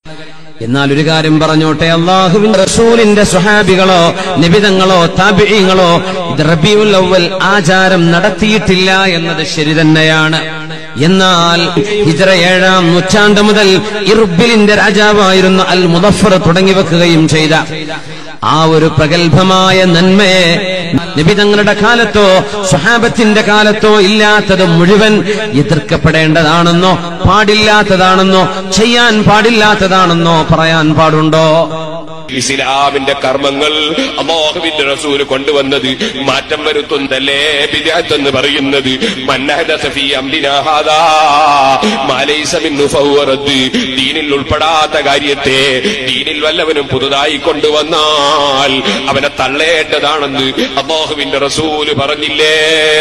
എന്നാൽ ഒരു കാര്യം പറഞ്ഞോട്ടെ അള്ളാഹുവിന്റെ റസൂലിന്റെ സ്വഹാബികളോ നിബിതങ്ങളോ താപിഴങ്ങളോ റബിയുൽ അവൽ ആചാരം നടത്തിയിട്ടില്ല എന്നത് ശരി തന്നെയാണ് എന്നാൽ ഹിജറ ഏഴാം നൂറ്റാണ്ട് മുതൽ ഇർബിലിന്റെ രാജാവായിരുന്ന അൽ മുദഫർ തുടങ്ങി വെക്കുകയും ചെയ്ത ആ ഒരു പ്രഗത്ഭമായ നന്മയെ നിബിതങ്ങളുടെ കാലത്തോ സ്വഹാബത്തിന്റെ കാലത്തോ ഇല്ലാത്തത് മുഴുവൻ എതിർക്കപ്പെടേണ്ടതാണെന്നോ പാടില്ലാത്തതാണെന്നോ ചെയ്യാൻ പാടില്ലാത്തതാണെന്നോ പറയാൻ പാടുണ്ടോ ഇസ്ലാമിന്റെ കർമ്മങ്ങൾ അമോഹബിന്റെ റസൂല് കൊണ്ടുവന്നത് മാറ്റം വരുത്തുന്നല്ലേ ബിദഅത്ത് എന്ന് പറയുന്നത് മന്നഹദസ ഫീ അംരിനാ ഹാദാ മാ ലൈസ മിൻഹു ഫഹുവ റദ്ദ് ദീനിൽ ഉൾപ്പെടാത്ത കാര്യത്തെ ദീനിൽ വല്ലവനും പുതുതായി കൊണ്ടുവന്നാൽ അവനെ തള്ളേണ്ടതാണെന്ന് അമോഹബിന്റെ റസൂല് പറഞ്ഞില്ലേ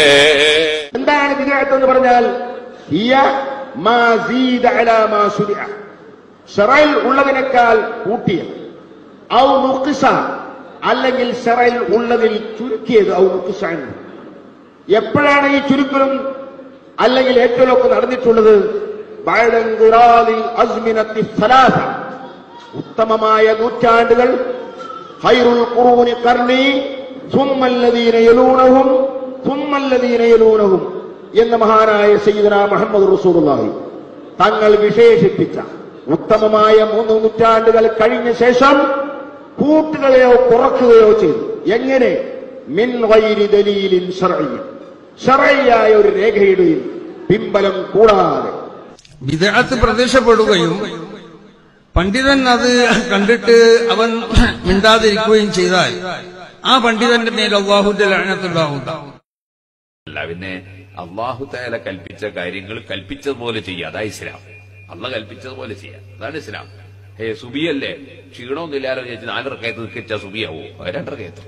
എന്താണ് വിദഗ്ധ എന്ന് പറഞ്ഞാൽ ഹിയ മാ സീദ അലാ മാ ശുരിഅ. ഷറയിൽ ഉള്ളതിനേക്കാൾ കൂട്ടിയത് ഔ നുഖിസ അല്ലെങ്കിൽ ഷറയിൽ ഉള്ളതിൽ ചുരുക്കിയത് ഔ നുഖിസ എന്ന്. എപ്പോഴാണ് ഈ ചുരുക്കലും അല്ലെങ്കിൽ ഏറ്റവും നടന്നിട്ടുള്ളത് ബഅദ ഇൻഖിറാദിൽ അസ്മിനത്തി സലാസ. ഉത്തമമായ നൂറ്റാണ്ടുകൾ ഖൈറുൽ ഖുറൂനി ഖർനി ثم الذين يلونهم ثم الذين يلونهم എന്ന മഹാനായ സയ്യിദന മുഹമ്മദ് റസൂലുള്ളാഹി തങ്ങൾ വിശേഷിപ്പിച്ച ഉത്തമമായ മൂന്ന് നൂറ്റാണ്ടുകൾ കഴിഞ്ഞ ശേഷം കൂട്ടുകയോ കുറക്കുകയോ ചെയ്തു എങ്ങനെ മിൻ ഗൈരി ദലീലിൻ ശർഈൻ ശർഈയായ ഒരു രേഖയുടെയും പിമ്പലം കൂടാതെ വിദഗ്ധത്ത് പ്രത്യക്ഷപ്പെടുകയും പണ്ഡിതൻ അത് കണ്ടിട്ട് അവൻ മിണ്ടാതിരിക്കുകയും ചെയ്താൽ ആ പണ്ഡിതന്റെ മേൽ അള്ളാഹുന്റെ ലعنത്തുണ്ടാവും അല്ല പിന്നെ അള്ളാഹു താല കൽപ്പിച്ച കാര്യങ്ങൾ കൽപ്പിച്ചതുപോലെ ചെയ്യുക അതാ ഇസ്ലാം അള്ള കൽപ്പിച്ചതുപോലെ ചെയ്യാം അതാണ് ഇസ്ലാം ഹേ സുബിയല്ലേ ക്ഷീണമൊന്നുമില്ലാലോ ചേച്ചി നാലരക്കയത്ത് നിൽക്കിച്ച സുബിയാവോ രണ്ടരക്കയത്ത്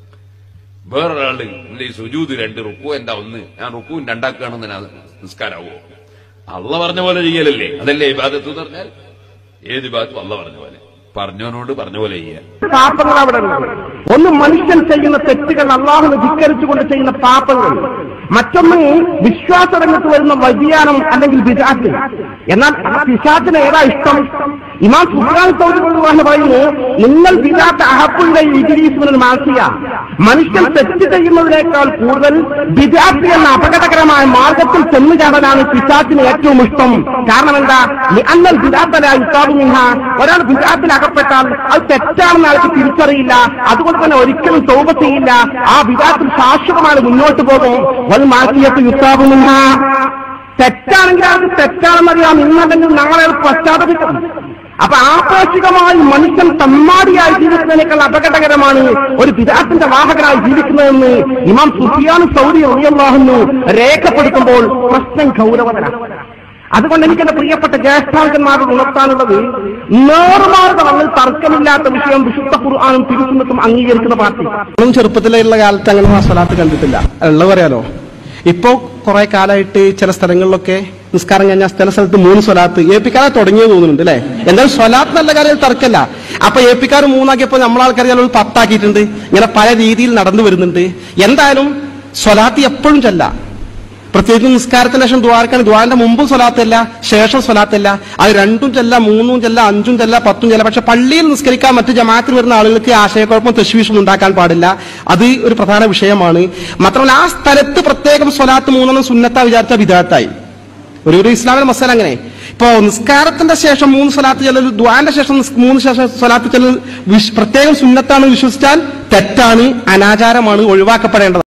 വേറൊരാള് എന്റെ ഈ സുജൂത് രണ്ട് റുക്കു എന്താ ഒന്ന് ഞാൻ റുക്കുവും രണ്ടാക്കുകയാണെന്ന് ഞാൻ നിസ്കാരാവോ അള്ള പറഞ്ഞ പോലെ ചെയ്യലല്ലേ അതല്ലേ ഇബാദത്ത് എന്ന് പറഞ്ഞാൽ ഏത് ഇബാദത്തും അള്ള പറഞ്ഞ പോലെ പറഞ്ഞവനോട് പറഞ്ഞ പോലെ ചെയ്യാം പാപങ്ങൾ അവിടെ ഉണ്ട് ഒന്ന് മനുഷ്യൻ ചെയ്യുന്ന തെറ്റുകൾ അള്ളാഹുനെ ധിക്കരിച്ചുകൊണ്ട് ചെയ്യുന്ന പാപങ്ങൾ മറ്റൊന്ന് വിശ്വാസരംഗത്ത് വരുന്ന വ്യതിയാനം അല്ലെങ്കിൽ വിജാത്ത് എന്നാൽ ആ പിശാച്ചിന് ഏതാ ഇഷ്ടം ഇമാം സുഫാൻ സൗദിന്ന് പറയുന്നു നിങ്ങൾ വിജാത്ത് അഹപ്പുള്ള ഇജിലീസിന് മാസിയ മനുഷ്യൻ തെറ്റ് ചെയ്യുന്നതിനേക്കാൾ കൂടുതൽ വിജാത്ത് എന്ന അപകടകരമായ മാർഗത്തിൽ ചെന്നു ചാടാനാണ് പിശാച്ചിന് ഏറ്റവും ഇഷ്ടം കാരണം എന്താ അന്നൽ വിജാത്തല ഇസ്താബുമിഹ ഒരാൾ വിജാത്തിൽ അകപ്പെട്ടാൽ അത് തെറ്റാണെന്ന് അയാൾക്ക് തിരിച്ചറിയില്ല അതുകൊണ്ട് തന്നെ ഒരിക്കലും തോപ ചെയ്യില്ല ആ വിവാഹത്തിൽ ശാശ്വതമായി മുന്നോട്ട് പോകും വൽ മാറ്റിയത്ത് യുദ്ധാവുമില്ല തെറ്റാണെങ്കിൽ അത് തെറ്റാണെന്നറിയാം ഇന്നല്ലെങ്കിൽ നാളെ അത് പശ്ചാത്തപിക്കും അപ്പൊ ആപേക്ഷികമായി മനുഷ്യൻ തമ്മാടിയായി ജീവിക്കുന്നതിനേക്കാൾ അപകടകരമാണ് ഒരു വിരാത്തിന്റെ വാഹകനായി ജീവിക്കുന്നതെന്ന് ഇമാം സുഫിയാൻ സൗദി ഒഴിയല്ലാഹുന്നു രേഖപ്പെടുത്തുമ്പോൾ പ്രശ്നം ഗൗരവതരാണ് അതുകൊണ്ട് എനിക്ക് എന്റെ പ്രിയപ്പെട്ട ജ്യേഷ്ഠാങ്കന്മാരോട് ഉണർത്താനുള്ളത് നേർമാർഗമങ്ങൾ തർക്കമില്ലാത്ത വിഷയം വിശുദ്ധ ഖുർആാനും തിരുസുന്നത്തും അംഗീകരിക്കുന്ന പാർട്ടി ഒന്നും ചെറുപ്പത്തിലുള്ള കാലത്ത് അങ്ങനെ ആ സ്വലാത്ത് കണ്ടിട്ടില്ല ഉള്ളത് പറയാലോ ഇപ്പോ കുറെ കാലമായിട്ട് ചില സ്ഥലങ്ങളിലൊക്കെ നിസ്കാരം കഴിഞ്ഞാൽ ചില സ്ഥലത്ത് മൂന്ന് സ്വലാത്ത് ഏപ്പിക്കാരെ തുടങ്ങിയത് തോന്നുന്നുണ്ട് അല്ലെ എന്തായാലും സ്വലാത്ത് നല്ല കാര്യം തർക്കല്ല അപ്പൊ ഏപ്പിക്കാർ മൂന്നാക്കിയപ്പോ നമ്മളാൾക്കാർ ചിലർ പത്താക്കിയിട്ടുണ്ട് ഇങ്ങനെ പല രീതിയിൽ നടന്നു വരുന്നുണ്ട് എന്തായാലും സ്വലാത്ത് എപ്പോഴും ചെല്ല പ്രത്യേകിച്ച് നിസ്കാരത്തിന് ശേഷം ദ്വാരക്കാണ് ദ്വാരന്റെ മുമ്പും സ്വലാത്തല്ല ശേഷം സ്വലാത്തല്ല അത് രണ്ടും ചെല്ല മൂന്നും ചെല്ല അഞ്ചും ചെല്ല പത്തും ചെല്ല പക്ഷെ പള്ളിയിൽ നിസ്കരിക്കാൻ മറ്റ് ജമാഅത്തിൽ വരുന്ന ആളുകൾക്ക് ആശയക്കുഴപ്പം തെശ്വീഷും ഉണ്ടാക്കാൻ പാടില്ല അത് ഒരു പ്രധാന വിഷയമാണ് മാത്രമല്ല ആ സ്ഥലത്ത് പ്രത്യേകം സ്വലാത്ത് മൂന്നെണ്ണം സുന്നത്ത വിചാരിച്ച വിധാത്തായി ഒരു ഒരു ഇസ്ലാമിന്റെ മസാല അങ്ങനെ ഇപ്പോ നിസ്കാരത്തിന്റെ ശേഷം മൂന്ന് സ്വലാത്ത് ചെല്ലൽ ദ്വാന്റെ ശേഷം നിസ്- മൂന്ന് ശേഷം സ്വലാത്ത് ചെല്ലൽ വിശ്- പ്രത്യേകം സുന്നത്താണെന്ന് വിശ്വസിച്ചാൽ തെറ്റാണ് അനാചാരമാണ് ഒഴിവാക്കപ്പെടേണ്ടത്